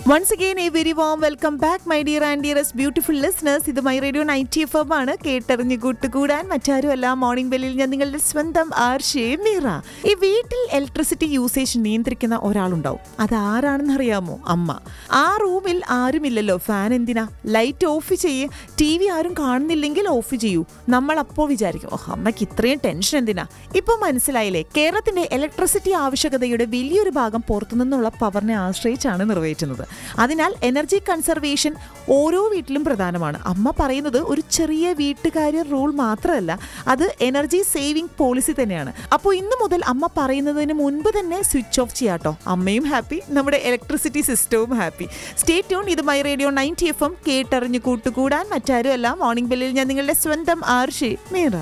once again a very warm welcome back my dear and dearest beautiful listeners ഇത് my radio ninety F M ആണ് കേട്ടറിഞ്ഞ് കൂട്ടുകൂടാൻ മറ്റാരുമല്ല morning ബെല്ലിൽ ഞാൻ നിങ്ങളുടെ സ്വന്തം ആർഷേ മീറ ഈ വീട്ടിൽ ഇലക്ട്രിസിറ്റി യൂസേജ് നിയന്ത്രിക്കുന്ന ഒരാളുണ്ടാവും അത് ആരാണെന്ന് അറിയാമോ അമ്മ ആ റൂമിൽ ആരുമില്ലല്ലോ ഫാൻ എന്തിനാ ലൈറ്റ് ഓഫ് ചെയ്യേ ടി വി ആരും കാണുന്നില്ലെങ്കിൽ ഓഫ് ചെയ്യൂ നമ്മൾ അപ്പോൾ വിചാരിക്കും ഓ അമ്മയ്ക്ക് ഇത്രയും ടെൻഷൻ എന്തിനാ ഇപ്പൊ മനസ്സിലായില്ലേ കേരളത്തിന്റെ ഇലക്ട്രിസിറ്റി ആവശ്യകതയുടെ വലിയൊരു ഭാഗം പുറത്തുനിന്നുള്ള പവറിനെ ആശ്രയിച്ചാണ് നിറവേറ്റുന്നത് അതിനാൽ എനർജി കൺസർവേഷൻ ഓരോ വീട്ടിലും പ്രധാനമാണ് അമ്മ പറയുന്നത് ഒരു ചെറിയ വീട്ടുകാര്യ റൂൾ മാത്രമല്ല അത് എനർജി സേവിംഗ് പോളിസി തന്നെയാണ് അപ്പോൾ ഇന്ന് മുതൽ അമ്മ പറയുന്നതിന് മുൻപ് തന്നെ സ്വിച്ച് ഓഫ് ചെയ്യാട്ടോ അമ്മയും ഹാപ്പി നമ്മുടെ ഇലക്ട്രിസിറ്റി സിസ്റ്റവും ഹാപ്പി സ്റ്റേ ട്യൂൺ ഇത് my radio ninety F M കേട്ടറിഞ്ഞ് കൂട്ടുകൂടാൻ മറ്റാരുമല്ല മോർണിംഗ് ബെല്ലിൽ ഞാൻ നിങ്ങളുടെ സ്വന്തം ആർഷി മീറ